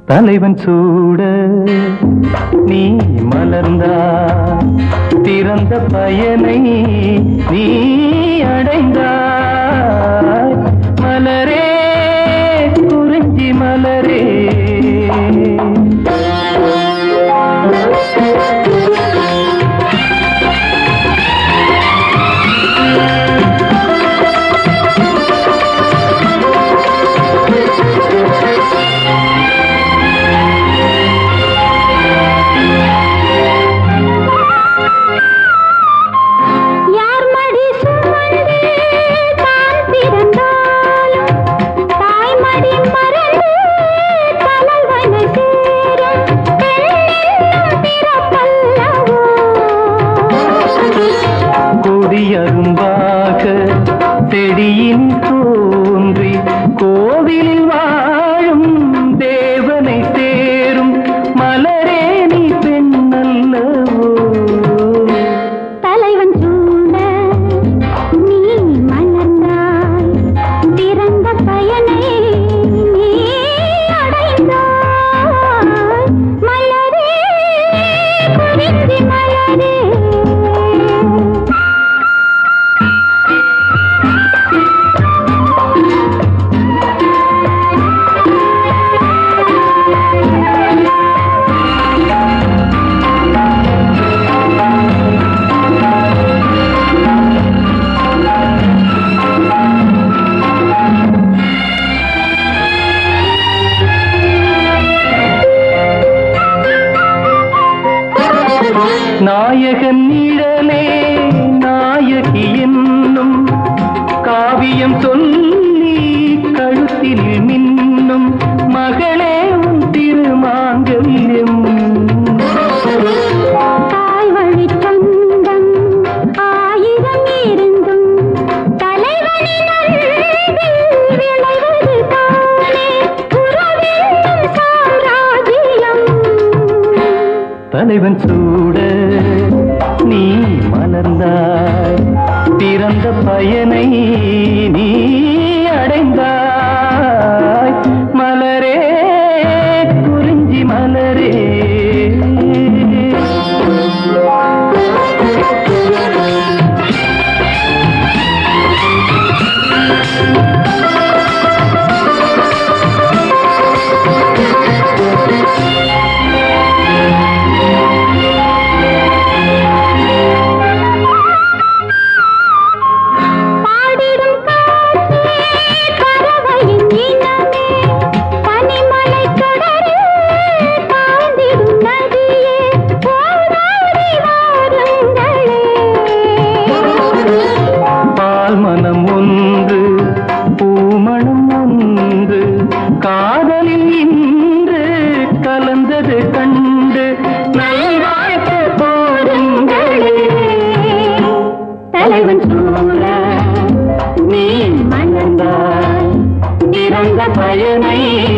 தலைவன் சூட நீ மலர்ந்தா திறந்த பயனை நீ அடைந்தாய் மலரே குறிஞ்சி மலரே யார் மடி சுமந்து தான் பிறந்தாலும் தாய்மடி மறந்து தலைவனை சேரும் பெண்ணென்னும் பிறப்பல்லவோ கொடியரும்பாக செடியின் தோன்றி கோவிலில் வாழும் தேவனை சேரும் மலரே நீ பெண்ணல்லவோ தலைவன் சூட நீ மலர்ந்தாய் திறந்த பயனை நீ அடைந்தாய் மலரே குறிஞ்சி மலரே நாயகன் நிழலே நாயகி என்னும் காவியம் சொல்லி கழுத்தில் மின்னும் மகளே உன் திருமாங்கல்யம் தாய் வழி சொந்தம் ஆயிரம் இருந்தும் தலைவனின் அன்பில் விளைவது தானே உறவென்னும் சாம்ராஜ்யம் தலைவன் சூட நீ மலர்ந்தாய் பிறந்த பயனை நீ அடைந்தாய் மலரே குறிஞ்சி மலரே பாடிடும் காற்றே பறவையின் இனமே பனிமலை கடலே தாழ்ந்திடும் நதியே ஓடாடி வாருங்களே பால் மனம் ஒன்று பூமணம் ஒன்று காதலில் இன்று கலந்தது கண்டு நல்வாழ்த்து போருங்களே தலைவன் சூழ நீ மணந்தாய் இறந்த பயனை